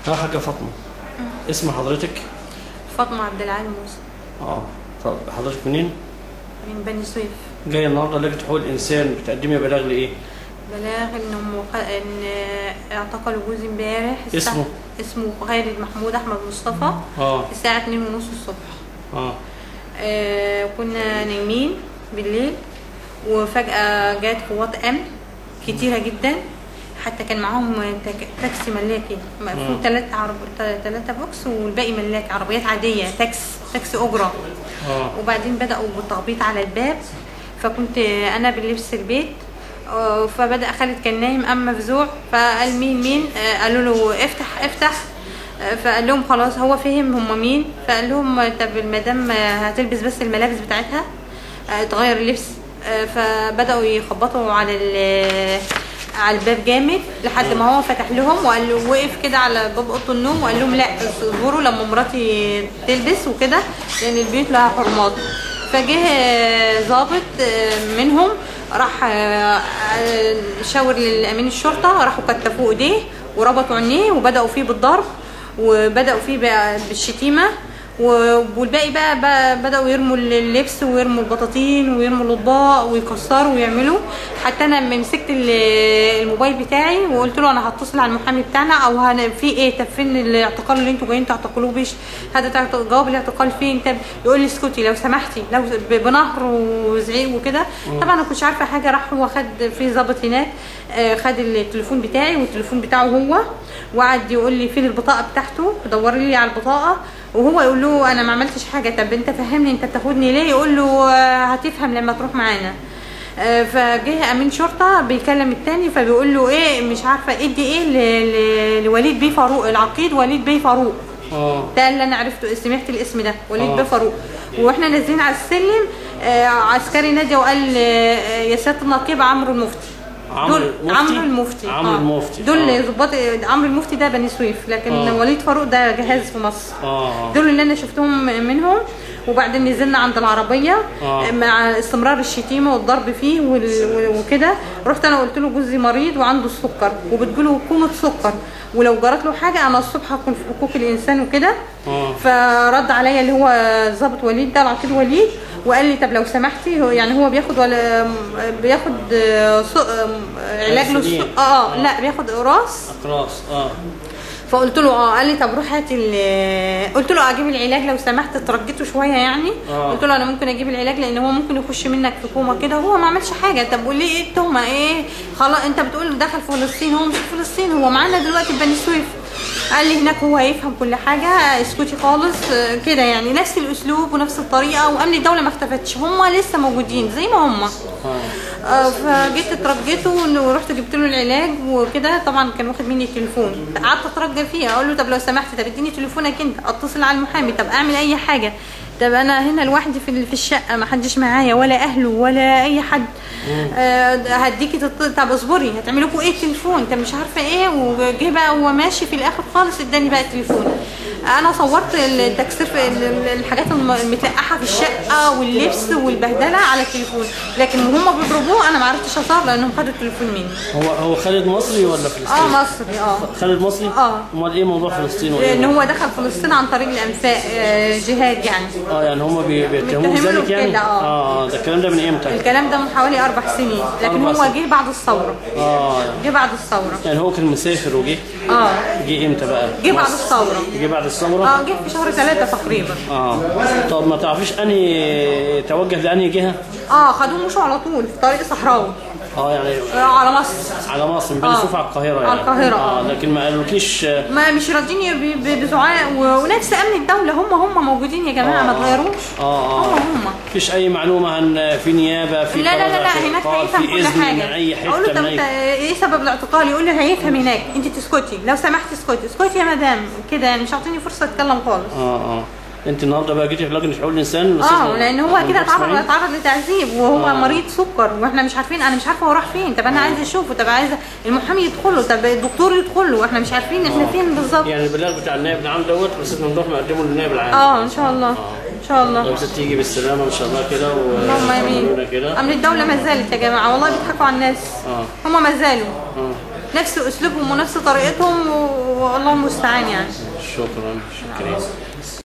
ها حاجة فاطمة اسم حضرتك؟ فاطمة عبد العال موسى اه طب حضرتك منين؟ من بني سويف جاية النهارده لجنة حقوق الإنسان بتقدمي بلاغ لإيه؟ بلاغ ان مق... ان اعتقلوا جوزي امبارح الساعة- اسمه؟ اسمه خالد محمود احمد مصطفى اه الساعة 2 ونص الصبح اه آه كنا نايمين بالليل وفجأة جات قوات أمن كتيرة جدا حتى كان معاهم تاك- تاكسي ملاكي مقفول ثلاثة عرب ثلاثة بوكس والباقي ملاك عربيات عادية تاكس تاكسي أجرة اه وبعدين بدأوا بالتخبيط على الباب فكنت أنا باللبس البيت آه، فبدأ خالد كان نايم قام مفزوع فقال مين مين آه، قالوا له افتح افتح آه، فقال لهم خلاص هو فهم هم مين فقال لهم طب المدام آه، هتلبس بس الملابس بتاعتها آه، تغير اللبس آه، فبدأوا يخبطوا على ال- على الباب جامد لحد ما هو فتح لهم وقال له وقف كده على باب اوضه النوم وقال لهم لا اصبروا لما مراتي تلبس وكده لان البيوت لها حرمات فجه آه، ضابط آه، منهم راح آه، آه، شاور للامين الشرطه راحوا كتفوا ايديه وربطوا عينيه وبداوا فيه بالضرب وبداوا فيه بقى بالشتيمه و- والباقي بقى, بقى بداوا يرموا اللبس ويرموا البطاطين ويرموا الاطباق ويكسروا ويعملوا حتى انا مسكت ال- الموبايل بتاعي وقلت له انا هتصل على المحامي بتاعنا او هن في ايه طب فين الاعتقال اللي انتوا جايين تعتقلوه بيش هذا تعت- جواب الاعتقال فين طب يقول لي اسكتي لو سمحتي لو ب- بنهر وزعيق وكده طبعا انا كنتش عارفه حاجه راح هو خد في ظابط هناك آه، خد التليفون بتاعي والتليفون بتاعه هو وقعد يقول لي فين البطاقه بتاعته دور لي على البطاقه وهو يقول له انا ما عملتش حاجه طب انت فهمني انت بتاخدني ليه يقول له آه، هتفهم لما تروح معانا آه، فجه امين شرطه بيكلم التاني فبيقول له ايه مش عارفه ادي ايه ل- ل- لوليد بيه فاروق العقيد وليد بيه فاروق اه ده اللي انا عرفته سمعت الاسم ده وليد آه. بيه فاروق واحنا نازلين على السلم آه، عسكري نادي وقال آه، يا سياده النقيب عمرو المفتي عمرو دول المفتي؟ عمرو المفتي عمرو آه. المفتي. دول آه. ظباط عمرو المفتي ده بني سويف لكن آه. وليد فاروق ده جهاز في مصر اه دول اللي انا شفتهم منهم وبعدين نزلنا عند العربيه آه. مع استمرار الشتيمه والضرب فيه وال- وكده رحت انا قلت له جوزي مريض وعنده السكر وبتجيله كومه سكر ولو جرت له حاجه انا الصبح هكون في حقوق الانسان وكده آه. فرد عليا اللي هو ظابط وليد ده العقيد وليد وقال لي طب لو سمحتي هو يعني هو بياخد ولا بياخد آه، ص- آه، علاج له أنسولين. اه اه لا بياخد قراص اقراص اه فقلت له اه قال لي طب روح هات ال- قلت له اجيب العلاج لو سمحت اترجيته شويه يعني آه. قلت له انا ممكن اجيب العلاج لان هو ممكن يخش منك في كوما كده هو ما عملش حاجه طب قول لي ايه التهمه ايه خلاص انت بتقول دخل فلسطين هو مش في فلسطين هو معانا دلوقتي في بني سويف قال لي هناك هو هيفهم كل حاجه اسكتي خالص آه، كده يعني نفس الاسلوب ونفس الطريقه وامن الدوله ما اختفتش هم لسه موجودين زي ما هم اه آه، فجيت اترجيته ورحت جبت له العلاج وكده طبعا كان واخد مني التليفون قعدت اترجى فيه اقول له طب لو سمحت طب اديني تليفونك انت اتصل على المحامي طب اعمل اي حاجه طب انا هنا لوحدي في في الشقه ما حدش معايا ولا اهله ولا اي حد آه هديكي تط... طب اصبري هتعملوا لكم ايه التليفون طب مش عارفه ايه وجه بقى هو ماشي في الاخر خالص اداني بقى التليفون انا صورت التكسير في ال- ال- الحاجات الم- المتلقحه في الشقه واللبس والبهدله على التليفون لكن وهم بيضربوه انا ما عرفتش اصور لانهم خدوا التليفون مني هو هو خالد مصري ولا فلسطيني؟ اه مصري اه خالد مصري؟ آه. امال ايه موضوع فلسطين ولا لان إيه؟ هو دخل فلسطين عن طريق الانفاق آه، جهاد يعني اه يعني هم بي- بيتهموه متهمينه بذلك يعني؟ بكده، آه. اه ده الكلام ده من امتى؟ الكلام ده من حوالي اربع سنين لكن أربع هو سنين. جه بعد الثوره اه جه بعد الثوره يعني هو كان مسافر وجه اه جه امتى بقى؟ جه بعد مصر. الثوره جه بعد الثوره؟ اه جه في شهر ثلاثة تقريبا اه طب ما تعرفيش انهي توجه لانهي جهه؟ اه خدوه مشوا على طول في طريق صحراوي اه يعني آه على مصر على مصر من بني آه. سويف على القاهره يعني على القاهرة، اه آه. لكن ما قالولكيش آه، ما مش راضيين ي- ب- ب- بزعاق و- ونفس امن الدوله هم هم موجودين يا جماعه ما اتغيروش اه هم اه هم مفيش اي معلومه عن في نيابه في لا لا لا, قضاء، لا في هناك إيقاف، هيفهم في كل اذن حاجه من اي اقول له حته طب من انت اي ايه سبب الاعتقال يقول لي هيفهم هناك انت تسكتي لو سمحتي اسكتي اسكتي يا مدام كده يعني مش عاطيني فرصه اتكلم خالص اه اه انت النهارده بقى جيتي في لجنه حقوق الانسان اه لان هو كده اتعرض إسماعيل؟ اتعرض لتعذيب وهو آه. مريض سكر واحنا مش عارفين انا مش عارفه هو راح فين طب انا عايزه اشوفه طب عايزه المحامي يدخل له طب الدكتور يدخل له احنا مش عارفين احنا فين بالظبط يعني البلاغ بتاع النائب العام دوت بس احنا نروح نقدمه للنائب العام اه ان شاء الله ان شاء الله لو ست تيجي بالسلامه ان شاء الله كده اللهم امين وتعملونا كده امن الدوله ما زالت يا جماعه والله بيضحكوا على الناس اه هم ما زالوا اه نفس اسلوبهم ونفس طريقتهم و- الله المستعان يعني شكرا شكرا